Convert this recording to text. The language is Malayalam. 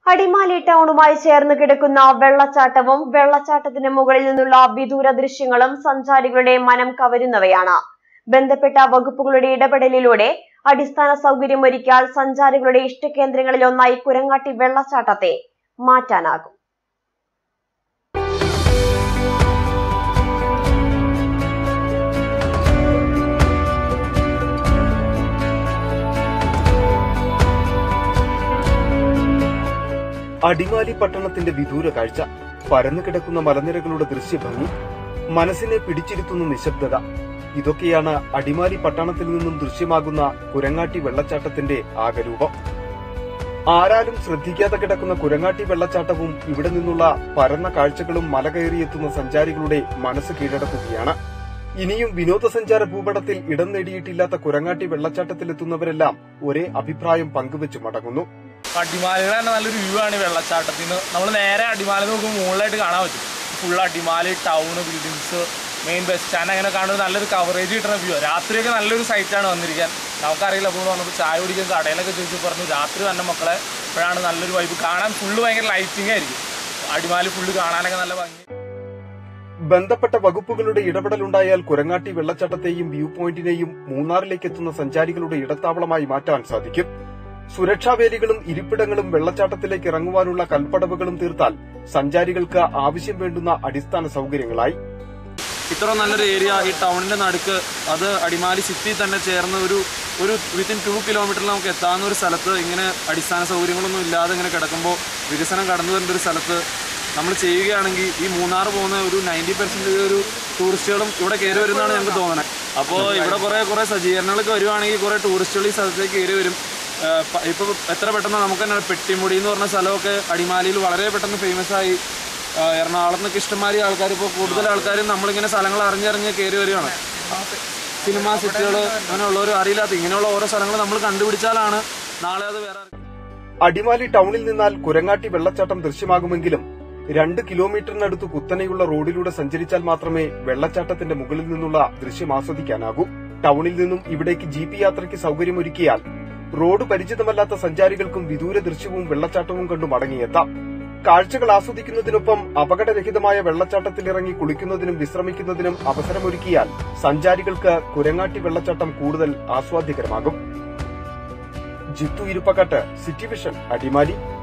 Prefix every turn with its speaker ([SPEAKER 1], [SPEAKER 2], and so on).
[SPEAKER 1] അടിമാലി ടൗണുമായി ചേർന്ന് കിടക്കുന്ന വെള്ളച്ചാട്ടവും വെള്ളച്ചാട്ടത്തിന് മുകളിൽ നിന്നുള്ള വിദൂര ദൃശ്യങ്ങളും സഞ്ചാരികളുടെ മനം കവരുന്നവയാണ് ബന്ധപ്പെട്ട വകുപ്പുകളുടെ ഇടപെടലിലൂടെ അടിസ്ഥാന സൗകര്യമൊരുക്കിയാൽ സഞ്ചാരികളുടെ ഇഷ്ടകേന്ദ്രങ്ങളിൽ ഒന്നായി കുരങ്ങാട്ടി വെള്ളച്ചാട്ടത്തെ മാറ്റാനാകും
[SPEAKER 2] അടിമാലി പട്ടണത്തിന്റെ വിദൂര കാഴ്ച പരന്നു കിടക്കുന്ന മലനിരകളുടെ ദൃശ്യഭംഗി മനസ്സിനെ പിടിച്ചിരുത്തുന്ന നിശബ്ദത ഇതൊക്കെയാണ് അടിമാലി പട്ടണത്തിൽ നിന്നും ദൃശ്യമാകുന്ന കുരങ്ങാട്ടി വെള്ളച്ചാട്ടത്തിന്റെ ആകരൂപം ആരാലും ശ്രദ്ധിക്കാതെ കിടക്കുന്ന കുരങ്ങാട്ടി വെള്ളച്ചാട്ടവും ഇവിടെ നിന്നുള്ള പരന്ന കാഴ്ചകളും മല കയറിയെത്തുന്ന സഞ്ചാരികളുടെ മനസ്സ് കീഴടക്കുകയാണ് ഇനിയും വിനോദസഞ്ചാര ഭൂപടത്തിൽ ഇടം നേടിയിട്ടില്ലാത്ത കുരങ്ങാട്ടി വെള്ളച്ചാട്ടത്തിലെത്തുന്നവരെല്ലാം ഒരേ അഭിപ്രായം പങ്കുവെച്ച് മടങ്ങുന്നു
[SPEAKER 3] അടിമാലിയുടെ തന്നെ നല്ലൊരു വ്യൂ ആണ് ഈ വെള്ളച്ചാട്ടത്തിന് നമ്മൾ നേരെ അടിമാലി നോക്കുമ്പോൾ മുകളിലായിട്ട് കാണാൻ പറ്റും full Adimali town buildings main bus stand അങ്ങനെ കാണുന്നത് നല്ലൊരു കവറേജ് കിട്ടുന്ന വ്യൂ രാത്രിയൊക്കെ നല്ലൊരു സൈറ്റാണ് വന്നിരിക്കാൻ നമുക്കറിയില്ല അപ്പോൾ വന്നപ്പോൾ ചായ കുടിക്കാൻ കടയിലൊക്കെ ചോദിച്ചു പറഞ്ഞു രാത്രി തന്നെ മക്കളെ ഇപ്പോഴാണ് നല്ലൊരു വൈബ് കാണാൻ ഫുള്ള് ഭയങ്കര ലൈറ്റിംഗ് ആയിരിക്കും അടിമാലി ഫുള്ള് കാണാനൊക്കെ നല്ല ഭംഗി
[SPEAKER 2] ബന്ധപ്പെട്ട വകുപ്പുകളുടെ ഇടപെടലുണ്ടായാൽ കുരങ്ങാട്ടി വെള്ളച്ചാട്ടത്തെയും വ്യൂ പോയിന്റിനെയും മൂന്നാറിലേക്ക് എത്തുന്ന സഞ്ചാരികളുടെ ഇടത്താവളമായി മാറ്റാൻ സാധിക്കും സുരക്ഷാ വേലികളും ഇരിപ്പിടങ്ങളും വെള്ളച്ചാട്ടത്തിലേക്ക് ഇറങ്ങുവാനുള്ള കൽപ്പടവുകളും തീർത്താൽ സഞ്ചാരികൾക്ക് ആവശ്യം വേണ്ടുന്ന അടിസ്ഥാന സൗകര്യങ്ങളായി
[SPEAKER 4] ഇത്ര നല്ലൊരു ഏരിയ ഈ ടൗണിന്റെ നടുക്ക് അത് അടിമാലി സിറ്റി തന്നെ ചേർന്ന് ഒരു ഒരു വിത്തിൻ ടു കിലോമീറ്ററിൽ നമുക്ക് എത്താവുന്ന ഒരു സ്ഥലത്ത് ഇങ്ങനെ അടിസ്ഥാന സൗകര്യങ്ങളൊന്നും ഇല്ലാതെ ഇങ്ങനെ കിടക്കുമ്പോൾ വികസനം കടന്നു വരുന്ന ഒരു സ്ഥലത്ത് നമ്മൾ ചെയ്യുകയാണെങ്കിൽ ഈ മൂന്നാർ പോകുന്ന ഒരു നയൻറ്റി പെർസെൻറ്റേജ് ഒരു ടൂറിസ്റ്റുകളും ഇവിടെ കയറി വരുന്നതാണ് ഞങ്ങൾക്ക് തോന്നുന്നത് അപ്പോൾ ഇവിടെ കുറേ കുറേ സജ്ജീകരണങ്ങളൊക്കെ വരുവാണെങ്കിൽ കുറേ ടൂറിസ്റ്റുകൾ ഈ സ്ഥലത്തേക്ക് കയറി വരും ഇപ്പോൾ എത്ര പെട്ടെന്ന് നമുക്ക് തന്നെ പെട്ടിമുടി എന്ന് പറഞ്ഞ സ്ഥലമൊക്കെ അടിമാലിയിൽ വളരെ പെട്ടെന്ന് ഫേമസ് ആയി ആ, എറണാകുളത്ത് നിന്നൊക്കെ ഇഷ്ടംമാതിരി ആൾക്കാർ ഇപ്പോൾ കൂടുതൽ ആൾക്കാരും നമ്മളിങ്ങനെ സ്ഥലങ്ങൾ അറിഞ്ഞറിഞ്ഞ് കയറി വരികയാണ് സിനിമ സിറ്റികൾ അങ്ങനെയുള്ളവർ അറിയില്ലാത്ത ഇങ്ങനെയുള്ള ഓരോ സ്ഥലങ്ങൾ നമ്മൾ കണ്ടുപിടിച്ചാലാണ് നാളെ അത് വേറെ ആർക്കും
[SPEAKER 2] അടിമാലി ടൗണിൽ നിന്നാൽ കുരങ്ങാട്ടി വെള്ളച്ചാട്ടം ദൃശ്യമാകുമെങ്കിലും രണ്ട് കിലോമീറ്ററിനടുത്ത് കുത്തനെയുള്ള റോഡിലൂടെ സഞ്ചരിച്ചാൽ മാത്രമേ വെള്ളച്ചാട്ടത്തിന്റെ മുകളിൽ നിന്നുള്ള ദൃശ്യം ആസ്വദിക്കാനാകൂ ടൗണിൽ നിന്നും ഇവിടേക്ക് ജീപ്പ് യാത്രയ്ക്ക് സൗകര്യമൊരുക്കിയാൽ റോഡ് പരിചിതമല്ലാത്ത സഞ്ചാരികൾക്കും വിദൂര ദൃശ്യവും വെള്ളച്ചാട്ടവും കണ്ടു മടങ്ങിയെത്താം കാഴ്ചകൾ ആസ്വദിക്കുന്നതിനൊപ്പം അപകടരഹിതമായ വെള്ളച്ചാട്ടത്തിലിറങ്ങി കുളിക്കുന്നതിനും വിശ്രമിക്കുന്നതിനും അവസരമൊരുക്കിയാൽ സഞ്ചാരികൾക്ക് കുരങ്ങാട്ടി വെള്ളച്ചാട്ടം കൂടുതൽ ആസ്വാദ്യകരമാകും ജിത്തു ഇരുപ്പക്കാട്ട് സിറ്റി വിഷൻ അടിമാലി